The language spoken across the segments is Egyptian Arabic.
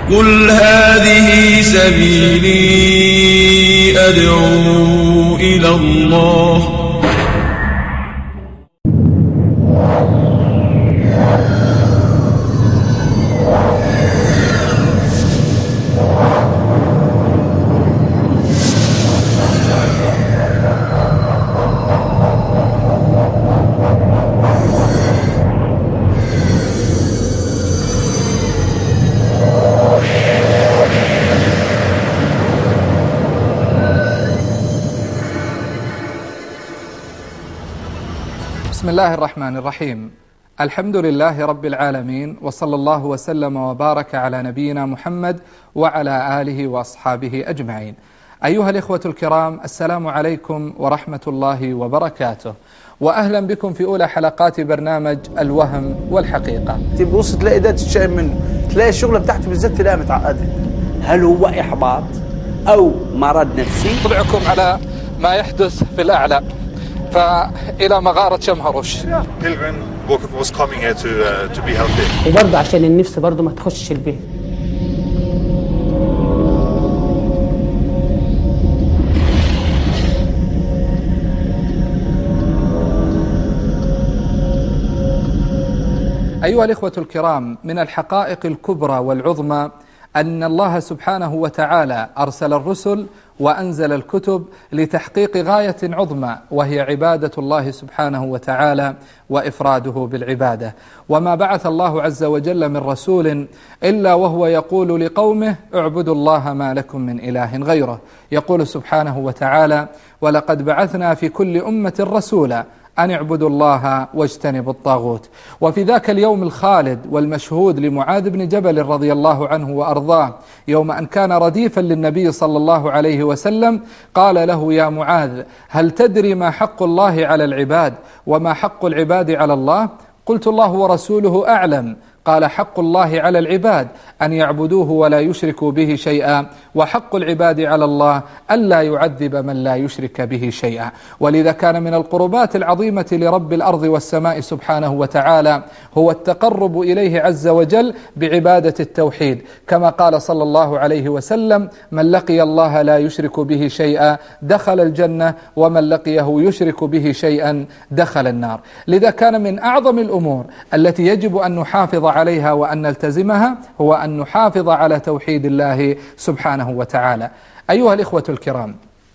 قل هذه سبيلي أدعو إلى الله بسم الله الرحمن الرحيم الحمد لله رب العالمين وصلى الله وسلم وبارك على نبينا محمد وعلى آله وأصحابه أجمعين أيها الإخوة الكرام السلام عليكم ورحمة الله وبركاته وأهلا بكم في أولى حلقات برنامج الوهم والحقيقة تبص تلاقي ده تتشائم منه تلاقي الشغله بتاعته بالذات تلاقيها متعقده هل هو احباط او مرض نفسي طبعكم على ما يحدث في الأعلى فإلى مغارة شمهرش pilgrim was coming here to uh, to be healthy. وبرضه عشان النفس برضه ما تخشش البيت أيها الإخوة الكرام من الحقائق الكبرى والعظمى أن الله سبحانه وتعالى أرسل الرسل وأنزل الكتب لتحقيق غاية عظمى وهي عبادة الله سبحانه وتعالى وإفراده بالعبادة وما بعث الله عز وجل من رسول إلا وهو يقول لقومه اعبدوا الله ما لكم من إله غيره يقول سبحانه وتعالى ولقد بعثنا في كل أمة رسولا أن اعبدوا الله واجتنبوا الطاغوت وفي ذاك اليوم الخالد والمشهود لمعاذ بن جبل رضي الله عنه وأرضاه يوم أن كان رديفا للنبي صلى الله عليه وسلم قال له يا معاذ هل تدري ما حق الله على العباد وما حق العباد على الله قلت الله ورسوله أعلم قال حق الله على العباد أن يعبدوه ولا يشركوا به شيئا وحق العباد على الله ألا يعذب من لا يشرك به شيئا ولذا كان من القربات العظيمة لرب الأرض والسماء سبحانه وتعالى هو التقرب إليه عز وجل بعبادة التوحيد كما قال صلى الله عليه وسلم من لقي الله لا يشرك به شيئا دخل الجنة ومن لقيه يشرك به شيئا دخل النار لذا كان من أعظم الأمور التي يجب أن نحافظ عليها وأن نلتزمها هو أن نحافظ على توحيد الله سبحانه وتعالى أيها الإخوة الكرام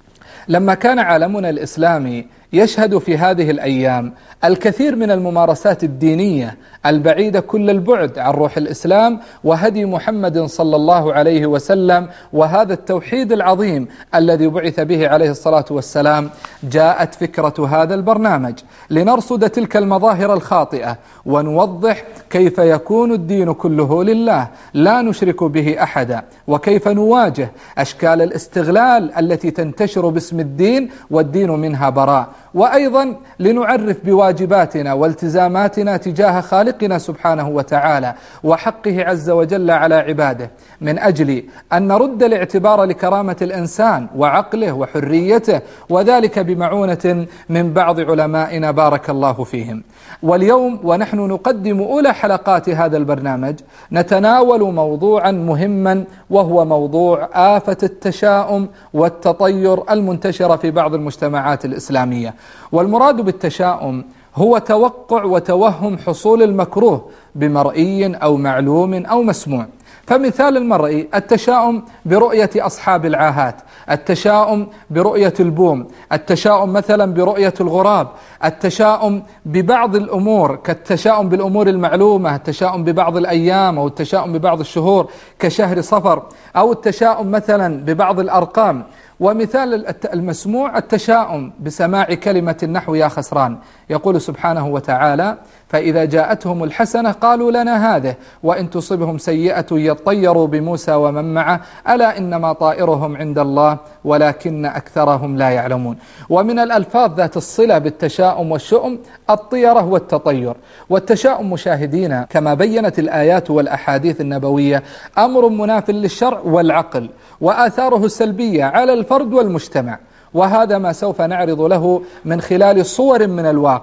لما كان عالمنا الإسلامي يشهد في هذه الأيام الكثير من الممارسات الدينية البعيدة كل البعد عن روح الإسلام وهدي محمد صلى الله عليه وسلم وهذا التوحيد العظيم الذي بعث به عليه الصلاة والسلام جاءت فكرة هذا البرنامج لنرصد تلك المظاهر الخاطئة ونوضح كيف يكون الدين كله لله لا نشرك به أحدا وكيف نواجه أشكال الاستغلال التي تنتشر باسم الدين والدين منها براء وأيضا لنعرف بواجباتنا والتزاماتنا تجاه خالقنا سبحانه وتعالى وحقه عز وجل على عباده من أجل أن نرد الاعتبار لكرامة الإنسان وعقله وحريته وذلك بمعونة من بعض علمائنا بارك الله فيهم واليوم ونحن نقدم أولى حلقات هذا البرنامج نتناول موضوعا مهما وهو موضوع آفة التشاؤم والتطير المنتشرة في بعض المجتمعات الإسلامية والمراد بالتشاؤم هو توقع وتوهم حصول المكروه بمرئي أو معلوم أو مسموع فمثال المرئي التشاؤم برؤية أصحاب العاهات التشاؤم برؤية البوم التشاؤم مثلا برؤية الغراب التشاؤم ببعض الأمور كالتشاؤم بالأمور المعلومة التشاؤم ببعض الأيام أو التشاؤم ببعض الشهور كشهر صفر أو التشاؤم مثلا ببعض الأرقام ومثال المسموع التشاؤم بسماع كلمة النحو يا خسران يقول سبحانه وتعالى فإذا جاءتهم الحسنة قالوا لنا هذه وإن تصبهم سيئة يطيروا بموسى ومن معه ألا إنما طائرهم عند الله ولكن أكثرهم لا يعلمون ومن الألفاظ ذات الصلة بالتشاؤم والشؤم الطيرة والتطير والتشاؤم مشاهدين كما بينت الآيات والأحاديث النبوية أمر مناف للشرع والعقل وآثاره السلبية على الفرد والمجتمع وهذا ما سوف نعرض له من خلال صور من الواقع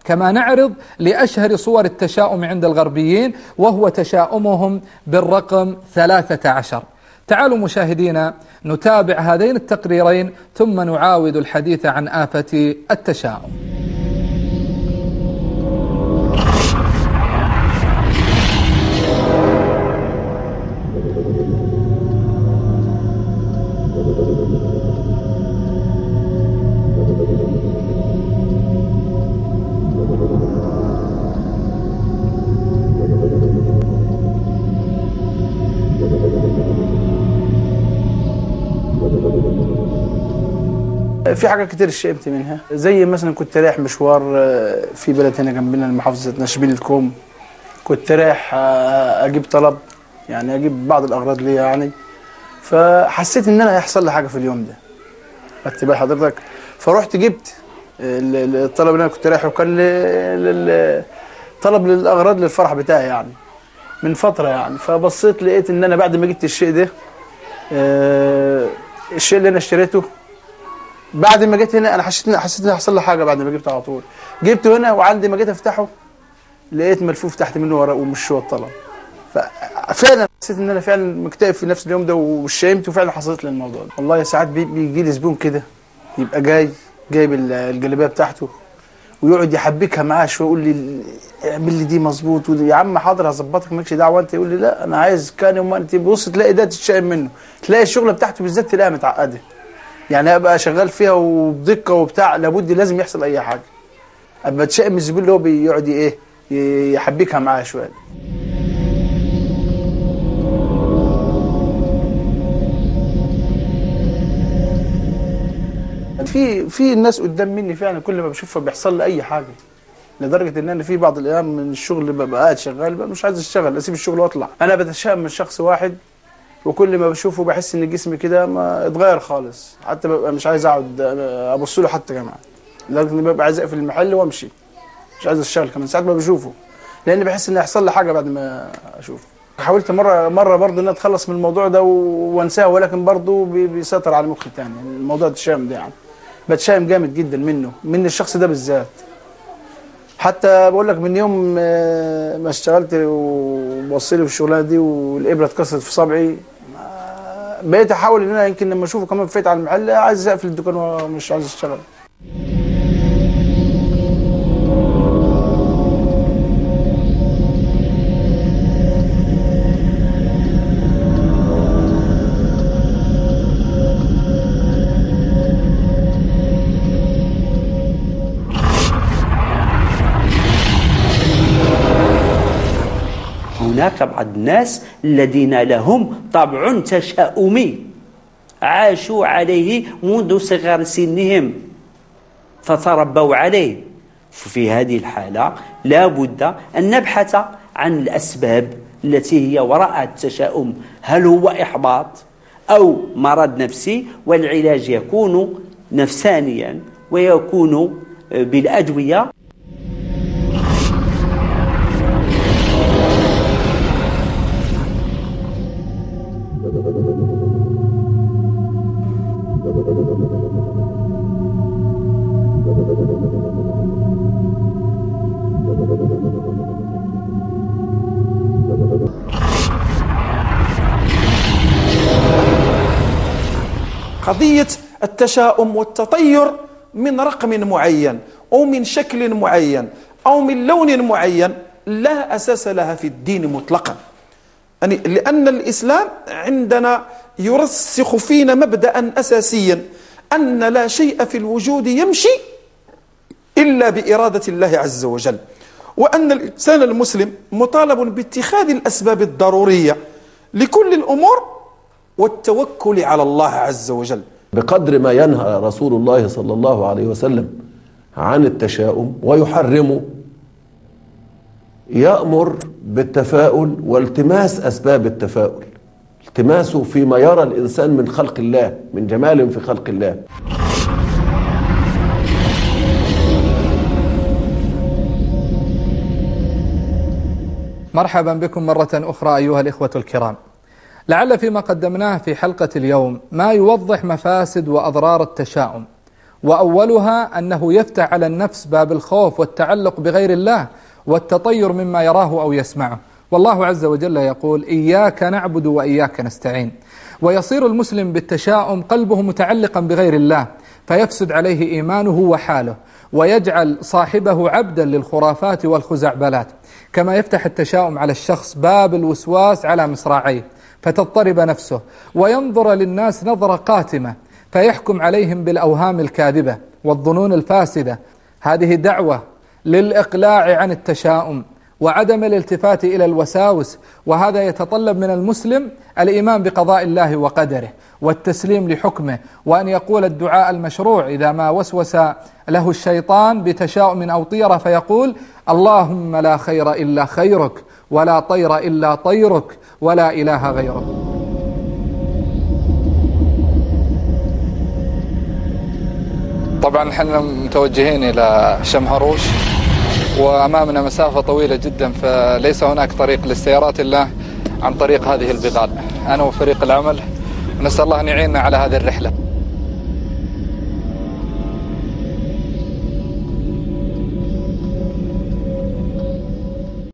كما نعرض لأشهر صور التشاؤم عند الغربيين وهو تشاؤمهم بالرقم 13 تعالوا مشاهدينا نتابع هذين التقريرين ثم نعاود الحديث عن آفة التشاؤم في حاجات كتير شئمت منها زي مثلا كنت رايح مشوار آه، في بلد هنا جنبنا محافظة نشبين الكوم كنت رايح آه، اجيب طلب يعني اجيب بعض الاغراض ليا يعني فحسيت ان انا هيحصل لي حاجه في اليوم ده خدت بال حضرتك فرحت جبت ال- ال- الطلب اللي انا كنت رايحه وكان ل- لل- طلب للاغراض للفرح بتاعي يعني من فتره يعني فبصيت لقيت ان انا بعد ما جبت الشيء ده آه، الشيء اللي انا اشتريته بعد ما جيت هنا انا حسيت ان حسيت ان هيحصل لي حاجه بعد ما جبته على طول جبته هنا وعندي ما جيت افتحه لقيت ملفوف تحت منه ورق ومش هو الطلب ففعلا حسيت ان انا فعلا مكتئب في نفس اليوم ده وشيمت وفعلا حصلت لي الموضوع ده والله ساعات بي- بيجي لي زبون كده يبقى جاي جايب ال- الجلابيه بتاعته ويقعد يحبكها معاه شويه يقول لي اعمل لي دي مظبوط ودي يا عم حاضر هظبطك مالكش دعوه انت يقول لي لا انا عايز كان وما انت بص تلاقي ده تتشائم منه تلاقي الشغله بتاعته بالذات تلاقيها متعقده يعني ابقى شغال فيها وبدقه وبتاع لابد لازم يحصل اي حاجه ابقى اتشائم من الزبون اللي هو بيقعد ايه ي- يحبكها معاه شويه في في ناس قدام مني فعلا كل ما بشوفها بيحصل لي اي حاجه لدرجه ان انا في بعض الايام من الشغل ببقى قاعد شغال ببقى مش عايز اشتغل اسيب الشغل واطلع انا بتشائم من شخص واحد وكل ما بشوفه بحس ان جسمي كده ما اتغير خالص حتى ببقى مش عايز اقعد ابص له حتى كمان لدرجه اني ببقى عايز اقفل المحل وامشي مش عايز اشتغل كمان ساعات ما بشوفه لان بحس ان هيحصل لي حاجه بعد ما اشوفه حاولت مره مره برضه ان أنا اتخلص من الموضوع ده و- وانساه ولكن برضه بي- بيسيطر على مخي تاني يعني الموضوع التشاؤم ده يعني بتشائم جامد جدا منه من الشخص ده بالذات حتى بقول لك من يوم آه، ما اشتغلت وبصلي في الشغلانه دي والابره اتكسرت في صبعي آه، بقيت احاول ان انا يمكن لما اشوفه كمان فايت على المحل عايز اقفل الدكان ومش عايز اشتغل هناك بعض الناس الذين لهم طبع تشاؤمي عاشوا عليه منذ صغر سنهم فتربوا عليه في هذه الحالة لا بد أن نبحث عن الأسباب التي هي وراء التشاؤم هل هو إحباط أو مرض نفسي والعلاج يكون نفسانيا ويكون بالأدوية قضية التشاؤم والتطير من رقم معين أو من شكل معين أو من لون معين لا أساس لها في الدين مطلقا يعني لأن الإسلام عندنا يرسخ فينا مبدأ أساسيا أن لا شيء في الوجود يمشي إلا بإرادة الله عز وجل وأن الإنسان المسلم مطالب باتخاذ الأسباب الضرورية لكل الأمور والتوكل على الله عز وجل بقدر ما ينهى رسول الله صلى الله عليه وسلم عن التشاؤم ويحرمه يأمر بالتفاؤل والتماس أسباب التفاؤل التماسه فيما يرى الإنسان من خلق الله من جمال في خلق الله مرحبا بكم مرة أخرى أيها الإخوة الكرام لعل فيما قدمناه في حلقة اليوم ما يوضح مفاسد وأضرار التشاؤم وأولها أنه يفتح على النفس باب الخوف والتعلق بغير الله والتطير مما يراه أو يسمعه والله عز وجل يقول إياك نعبد وإياك نستعين ويصير المسلم بالتشاؤم قلبه متعلقا بغير الله فيفسد عليه إيمانه وحاله ويجعل صاحبه عبدا للخرافات والخزعبلات كما يفتح التشاؤم على الشخص باب الوسواس على مصراعيه فتضطرب نفسه وينظر للناس نظرة قاتمة فيحكم عليهم بالأوهام الكاذبة والظنون الفاسدة هذه دعوة للإقلاع عن التشاؤم وعدم الالتفات إلى الوساوس وهذا يتطلب من المسلم الإيمان بقضاء الله وقدره والتسليم لحكمه وأن يقول الدعاء المشروع إذا ما وسوس له الشيطان بتشاؤم أو طيرة فيقول اللهم لا خير إلا خيرك ولا طير إلا طيرك ولا إله غيرك طبعا احنا متوجهين إلى شمهروش وأمامنا مسافة طويلة جدا فليس هناك طريق للسيارات إلا عن طريق هذه البقال أنا وفريق العمل نسأل الله أن يعيننا على هذه الرحلة